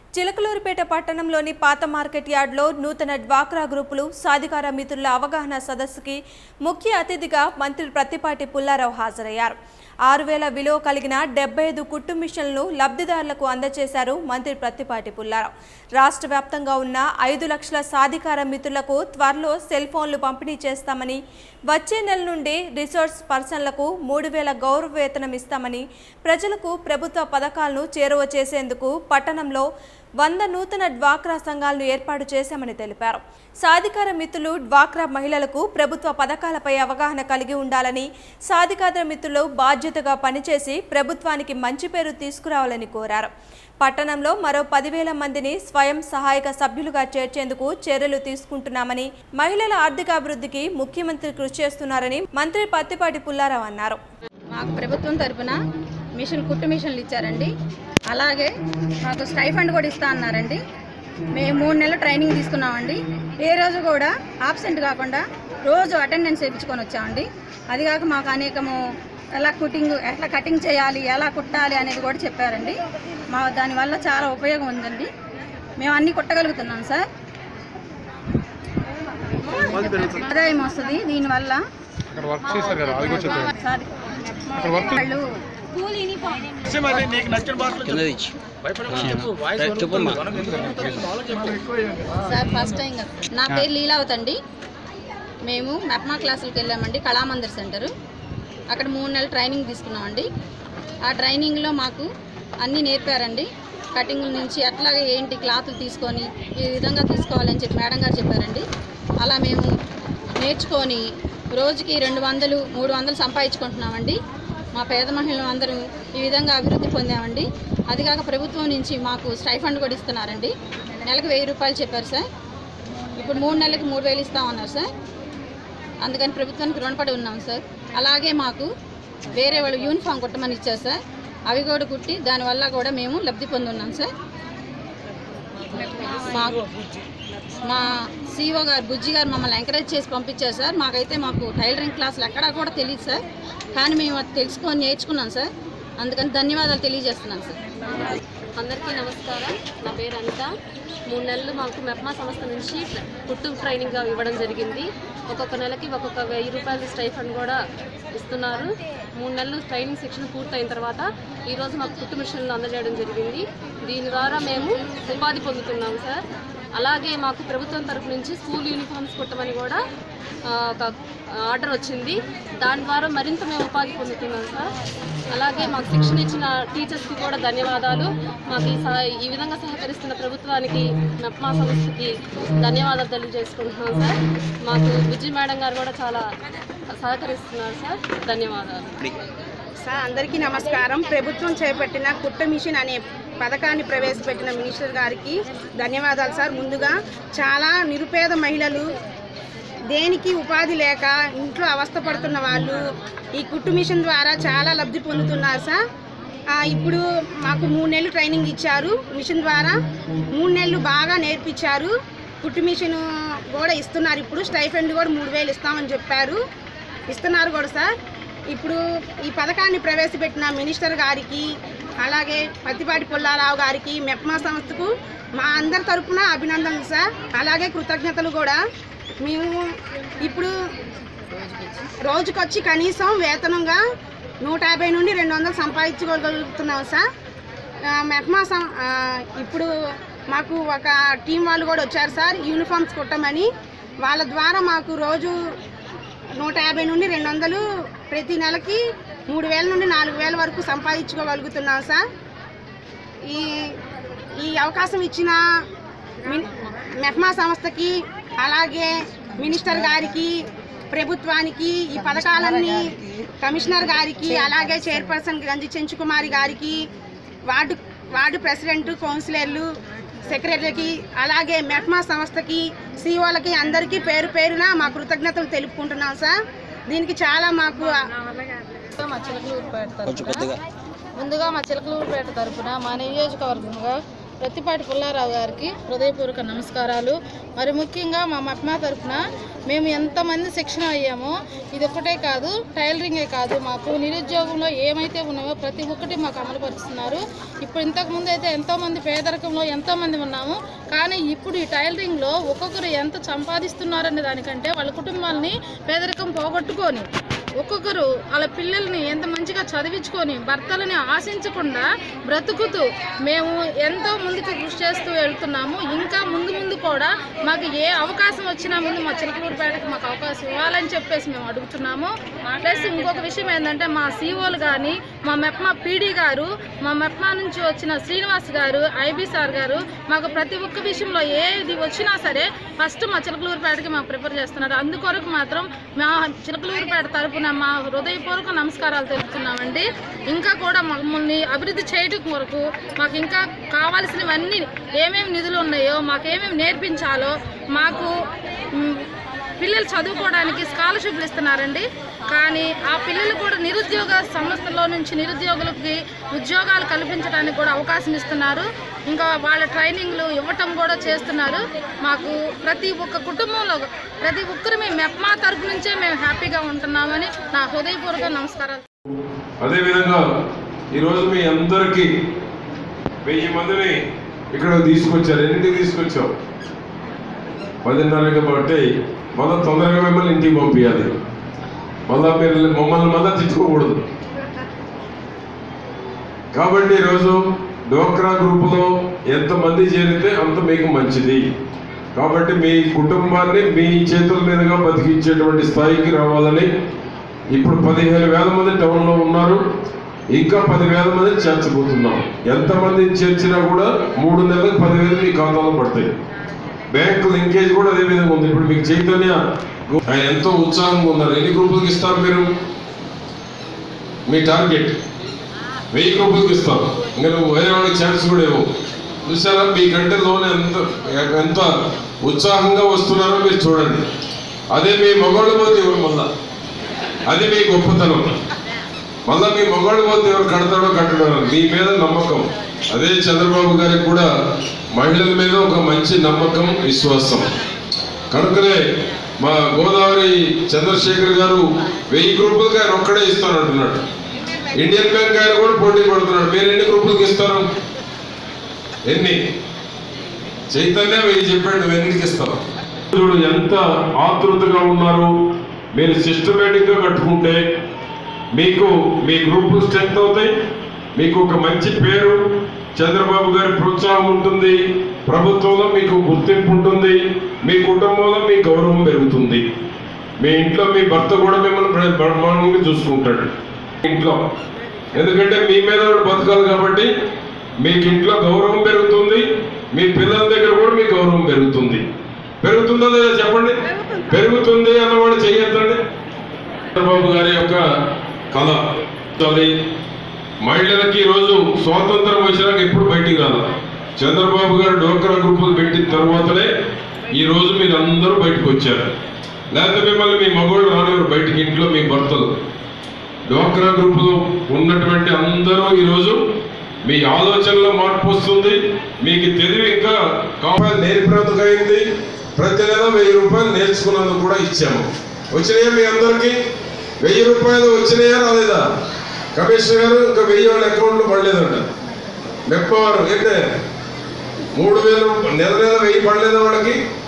చిలకలూరిపేట పట్టణంలోని పాత మార్కెట్ యార్డ్లో నూతన డ్వాక్రా గ్రూపులు సాధికార మిత్రుల అవగాహన సదస్సుకి ముఖ్య అతిథిగా మంత్రి ప్రత్తిపాటి పుల్లారావు హాజరయ్యారు ఆరు వేల విలువ కలిగిన డెబ్బై ఐదు కుట్టు మిషన్లను లబ్ధిదారులకు అందజేశారు మంత్రి ప్రత్తిపాటి పుల్లారావు రాష్ట్ర వ్యాప్తంగా ఉన్న ఐదు లక్షల సాధికార మిత్రులకు త్వరలో సెల్ ఫోన్లు పంపిణీ చేస్తామని వచ్చే నెల నుండి రిసోర్స్ పర్సన్లకు మూడు వేల గౌరవ వేతనం ఇస్తామని ప్రజలకు ప్రభుత్వ పథకాలను చేరువ చేసేందుకు పట్టణంలో వంద నూతన డ్వాక్రా సంఘాలను ఏర్పాటు చేశామని తెలిపారు సాధికార మిత్రులు డ్వాక్రా మహిళలకు ప్రభుత్వ పథకాలపై అవగాహన కలిగి ఉండాలని సాధికార మిత్రులు బాధ్యతగా పనిచేసి ప్రభుత్వానికి మంచి పేరు తీసుకురావాలని కోరారు పట్టణంలో మరో పదివేల మందిని స్వయం సహాయక సభ్యులుగా చేర్చేందుకు చర్యలు తీసుకుంటున్నామని మహిళల ఆర్థికాభివృద్ధికి ముఖ్యమంత్రి కృషి చేస్తున్నారని మంత్రి పత్తిపాటి పుల్లారావు అన్నారు మాకు ప్రభుత్వం తరపున మిషన్ కుట్టు మిషన్లు ఇచ్చారండి అలాగే మాకు స్టైఫండ్ కూడా ఇస్తా అన్నారండి మేము మూడు నెలలు ట్రైనింగ్ తీసుకున్నామండి ఏ రోజు కూడా ఆబ్సెంట్ కాకుండా రోజు అటెండెన్స్ వేయించుకొని వచ్చామండి అది కాక మాకు అనేకము ఎలా కుట్టింగ్ ఎట్లా కటింగ్ చేయాలి ఎలా కుట్టాలి అనేది కూడా చెప్పారండి మా దానివల్ల చాలా ఉపయోగం ఉందండి మేము అన్నీ కుట్టగలుగుతున్నాం సార్ ఆదాయం వస్తుంది దీనివల్ల అక్కడ వర్క్ చేశారు కదా అది కూడా చెప్పారు సార్ అక్కడ వర్క్ వాళ్ళు సార్ ఫస్ట్ టైం కదా. నా పేరు లీలావత్ అండి మేము మెప్మా క్లాసులకు వెళ్ళామండి కళామందిర్ సెంటర్ అక్కడ మూడు నెలలు ట్రైనింగ్ తీసుకున్నామండి ఆ ట్రైనింగ్లో మాకు అన్నీ నేర్పారండి కటింగ్ నుంచి ఎట్లాగా ఏంటి క్లాతులు తీసుకొని ఈ విధంగా తీసుకోవాలని చెప్పి మేడం గారు చెప్పారండి అలా మేము నేర్చుకొని రోజుకి రెండు వందలు మూడు వందలు సంపాదించుకుంటున్నామండి మా పేద మహిళలు అందరూ ఈ విధంగా అభివృద్ధి పొందామండి అది కాక ప్రభుత్వం నుంచి మాకు స్టైఫండ్ కూడా ఇస్తున్నారండి నెలకు వెయ్యి రూపాయలు చెప్పారు సార్ ఇప్పుడు మూడు నెలలకు మూడు వేలు ఇస్తామన్నారు సార్ అందుకని ప్రభుత్వానికి రుణపడి ఉన్నాం సార్ అలాగే మాకు వేరే వాళ్ళు యూనిఫామ్ కుట్టమని ఇచ్చారు సార్ అవి కూడా కుట్టి దానివల్ల కూడా మేము లబ్ధి పొందున్నాం సార్ మాకు మా సీఓ గారు బుజ్జి గారు మమ్మల్ని ఎంకరేజ్ చేసి పంపించారు సార్ మాకైతే మాకు టైలరింగ్ క్లాసులు ఎక్కడా కూడా తెలియదు సార్ కానీ మేము అది తెలుసుకొని నేర్చుకున్నాం సార్ అందుకని ధన్యవాదాలు తెలియజేస్తున్నాను సార్ అందరికీ నమస్కారం నా పేరు అనిత మూడు నెలలు మాకు మెప్మా సంస్థ నుంచి పుట్టు ట్రైనింగ్ ఇవ్వడం జరిగింది ఒక్కొక్క నెలకి ఒక్కొక్క వెయ్యి రూపాయల స్టైఫండ్ కూడా ఇస్తున్నారు మూడు నెలలు ట్రైనింగ్ శిక్షణ పూర్తయిన తర్వాత ఈరోజు మాకు పుట్టు మిషన్లు అందజేయడం జరిగింది దీని ద్వారా మేము ఉపాధి పొందుతున్నాం సార్ అలాగే మాకు ప్రభుత్వం తరపు నుంచి స్కూల్ యూనిఫామ్స్ కుట్టమని కూడా ఆ, ఒక ఆర్డర్ వచ్చింది దాని ద్వారా మరింత మేము ఉపాధి పొందుతున్నాం సార్ అలాగే మాకు శిక్షణ ఇచ్చిన టీచర్స్కి కూడా ధన్యవాదాలు మాకు ఈ సహ ఈ విధంగా సహకరిస్తున్న ప్రభుత్వానికి మెప్మా సంస్థకి ధన్యవాదాలు తెలియజేసుకుంటున్నాం సార్ మాకు బుజ్జి మేడం గారు కూడా చాలా సహకరిస్తున్నారు సార్ ధన్యవాదాలు సార్ అందరికీ నమస్కారం ప్రభుత్వం చేపట్టిన కుట్ట మిషన్ అనే పథకాన్ని ప్రవేశపెట్టిన మినిస్టర్ గారికి ధన్యవాదాలు సార్ ముందుగా చాలా నిరుపేద మహిళలు దేనికి ఉపాధి లేక ఇంట్లో అవస్థపడుతున్న వాళ్ళు ఈ కుట్టు మిషన్ ద్వారా చాలా లబ్ధి పొందుతున్నారు సార్ ఆ, ఇప్పుడు మాకు మూడు నెలలు ట్రైనింగ్ ఇచ్చారు మిషన్ ద్వారా మూడు నెలలు బాగా నేర్పించారు కుట్టు మిషన్ కూడా ఇస్తున్నారు ఇప్పుడు స్టైఫండ్ కూడా మూడు వేలు ఇస్తామని చెప్పారు ఇస్తున్నారు కూడా సార్ ఇప్పుడు ఈ పథకాన్ని ప్రవేశపెట్టిన మినిస్టర్ గారికి అలాగే పత్తిపాటి పుల్లారావు గారికి మెప్మా సంస్థకు మా అందరి తరపున అభినందనలు సార్ అలాగే కృతజ్ఞతలు కూడా మేము ఇప్పుడు రోజుకొచ్చి కనీసం వేతనంగా నూట యాభై నుండి రెండు వందలు సంపాదించుకోగలుగుతున్నాం సార్ ఆ, మెప్మా సం ఆ, ఇప్పుడు మాకు ఒక టీం వాళ్ళు కూడా వచ్చారు సార్ యూనిఫామ్స్ కుట్టమని వాళ్ళ ద్వారా మాకు రోజు నూట యాభై నుండి రెండు వందలు ప్రతి నెలకి మూడు వేల నుండి నాలుగు వేల వరకు సంపాదించుకోగలుగుతున్నాం సార్ ఈ ఈ అవకాశం ఇచ్చిన మిన్ మెఫ్మా సంస్థకి అలాగే మినిస్టర్ గారికి ప్రభుత్వానికి ఈ పథకాలన్నీ కమిషనర్ గారికి అలాగే చైర్పర్సన్ గంజి చెంచుకుమారి గారికి వార్డు వార్డు ప్రెసిడెంట్ కౌన్సిలర్లు సెక్రటరీకి అలాగే మెఫ్మా సంస్థకి సీఓలకి అందరికీ పేరు పేరున మా కృతజ్ఞతలు తెలుపుకుంటున్నాం సార్ దీనికి చాలా మాకు మా చిలకలూరుపేట తరపున ముందుగా మా చిలకలూరుపేట తరపున మా నియోజకవర్గంగా ప్రతిపాటి పుల్లారావు గారికి హృదయపూర్వక నమస్కారాలు మరి ముఖ్యంగా మా మప్మా తరఫున మేము ఎంతమంది శిక్షణ అయ్యామో ఇది ఒక్కటే కాదు టైలరింగే కాదు మాకు నిరుద్యోగంలో ఏమైతే ఉన్నాయో ప్రతి ఒక్కటి మాకు అమలుపరుస్తున్నారు ఇప్పుడు ఇంతకుముందు అయితే ఎంతోమంది పేదరికంలో ఎంతోమంది ఉన్నాము కానీ ఇప్పుడు ఈ టైలరింగ్లో ఒక్కొక్కరు ఎంత సంపాదిస్తున్నారనే దానికంటే వాళ్ళ కుటుంబాలని పేదరికం పోగొట్టుకొని ఒక్కొక్కరు వాళ్ళ పిల్లల్ని ఎంత మంచిగా చదివించుకొని భర్తలని ఆశించకుండా బ్రతుకుతూ మేము ఎంతో ముందుకు కృషి చేస్తూ వెళ్తున్నాము ఇంకా ముందు ముందు కూడా మాకు ఏ అవకాశం వచ్చినా ముందు మా చిలకలూరుపేటకి మాకు అవకాశం ఇవ్వాలని చెప్పేసి మేము అడుగుతున్నాము ప్లస్ ఇంకొక విషయం ఏంటంటే మా సీఓలు కానీ మా మెప్మా పీడీ గారు మా మెప్మా నుంచి వచ్చిన శ్రీనివాస్ గారు ఐబీ సార్ గారు మాకు ప్రతి ఒక్క విషయంలో ఏది వచ్చినా సరే ఫస్ట్ మా చిలకలూరుపేటకి మాకు ప్రిపేర్ చేస్తున్నారు అందుకొరకు మాత్రం మా చిలకలూరుపేట తరపున మా హృదయపూర్వక నమస్కారాలు తెలుపుతున్నామండి ఇంకా కూడా మమ్మల్ని అభివృద్ధి చేయడం కొరకు మాకు ఇంకా కావాల్సినవన్నీ ఏమేమి నిధులు ఉన్నాయో మాకు ఏమేమి నేర్పించాలో మాకు మ్, పిల్లలు చదువుకోవడానికి స్కాలర్షిప్లు ఇస్తున్నారండి కానీ ఆ పిల్లలు కూడా నిరుద్యోగ సంస్థల్లో నుంచి నిరుద్యోగులకి ఉద్యోగాలు కల్పించడానికి కూడా అవకాశం ఇస్తున్నారు ఇంకా వాళ్ళ ట్రైనింగ్లు ఇవ్వటం కూడా చేస్తున్నారు మాకు ప్రతి ఒక్క కుటుంబంలో ప్రతి ఒక్కరు మేము మెప్మా తరపు నుంచే మేము హ్యాపీగా ఉంటున్నామని నా హృదయపూర్వక నమస్కారాలు అదేవిధంగా ఈరోజు మీ అందరికీ వెయ్యి మందిని ఇక్కడ తీసుకొచ్చారు ఎన్నింటికి తీసుకొచ్చావు పదిన్నరకి బట్టి మళ్ళీ తొందరగా మిమ్మల్ని ఇంటికి పంపించాలి మళ్ళా మీరు మమ్మల్ని మళ్ళీ తిట్టుకోకూడదు కాబట్టి ఈరోజు డోక్రా గ్రూపులో ఎంతమంది చేరితే అంత మీకు మంచిది కాబట్టి మీ కుటుంబాన్ని మీ చేతుల మీదుగా బతికించేటువంటి స్థాయికి రావాలని ఇప్పుడు పదిహేను వేల మంది టౌన్లో ఉన్నారు ఇంకా పదివేల మంది చేర్చబోతున్నాం ఎంతమంది చేర్చినా కూడా మూడు నెలలకు పదివేలు మీ ఖాతాలో పడతాయి బ్యాంకు లింకేజ్ కూడా అదే విధంగా ఉంది ఇప్పుడు మీకు చైతన్య ఆయన ఎంతో ఉత్సాహంగా ఉన్నారు ఎన్ని గ్రూపులకు ఇస్తారు మీరు మీ టార్గెట్ వెయ్యి గ్రూపులకు ఇస్తాం ఇంకా నువ్వు వేరే వాళ్ళకి ఛాన్స్ కూడా ఇవ్వవు చూసారా మీకంటే లోన్ ఎంత ఎంత ఉత్సాహంగా వస్తున్నారో మీరు చూడండి అదే మీ మగవాళ్ళు పోతే ఎవరు మళ్ళా అది మీ గొప్పతనం మళ్ళా మీ మగవాళ్ళు పోతే ఎవరు కడతాడో కట్టడో అని. మీ మీద నమ్మకం అదే చంద్రబాబు గారికి కూడా మహిళల మీద ఒక మంచి నమ్మకం విశ్వాసం కనుకనే మా గోదావరి చంద్రశేఖర్ గారు వెయ్యి గ్రూపులకి ఆయన ఒక్కడే ఇస్తానంటున్నాడు ఇండియన్ బ్యాంక్ ఆయన కూడా పోటీ పడుతున్నాడు మీరు ఎన్ని గ్రూపులకి ఇస్తారు ఎన్ని చైతన్య వెయ్యి చెప్పాడు నువ్వు ఎన్నికి ఇస్తావు చూడు ఎంత ఆతృతగా ఉన్నారు మీరు సిస్టమేటిక్ గా కట్టుకుంటే మీకు మీ గ్రూప్ స్ట్రెంత్ అవుతాయి మీకు ఒక మంచి పేరు చంద్రబాబు గారి ప్రోత్సాహం ఉంటుంది ప్రభుత్వంలో మీకు గుర్తింపు ఉంటుంది మీ కుటుంబంలో మీ గౌరవం పెరుగుతుంది మీ ఇంట్లో మీ భర్త కూడా మిమ్మల్ని బ్ర- బ్రహ్మాండంగా చూసుకుంటాడు ఇంట్లో ఎందుకంటే మీ మీద కూడా బతకాలి కాబట్టి మీకు ఇంట్లో గౌరవం పెరుగుతుంది మీ పిల్లల దగ్గర కూడా మీ గౌరవం పెరుగుతుంది పెరుగుతుందా లేదా చెప్పండి పెరుగుతుంది అన్నవాడు చెయ్యొద్దండి చంద్రబాబు గారి యొక్క కళ అది మహిళలకి ఈరోజు స్వాతంత్రం వచ్చినాక ఎప్పుడు బయటికి రాదు చంద్రబాబు గారు డోక్రా గ్రూపులు పెట్టిన తర్వాతనే ఈ రోజు మీరు అందరూ బయటకు వచ్చారు లేకపోతే మిమ్మల్ని మీ మగవాళ్ళు రానివారు బయటికి ఇంట్లో మీ భర్తలు డోక్రా గ్రూపులో ఉన్నటువంటి అందరూ ఈరోజు మీ ఆలోచనలో మార్పు వస్తుంది మీకు తెలివి ఇంకా కావాలి నేర్పినందుకు అయింది ప్రతి నెల వెయ్యి రూపాయలు నేర్చుకున్నందుకు కూడా ఇచ్చాము వచ్చినాయా మీ అందరికీ వెయ్యి రూపాయలు వచ్చినాయా రాలేదా కమిషనర్ గారు ఇంకా వెయ్యి వాళ్ళ అకౌంట్లో పడలేదంట మెప్పవారు ఏంటే మూడు వేలు నెల నెల వెయ్యి పడలేదా వాళ్ళకి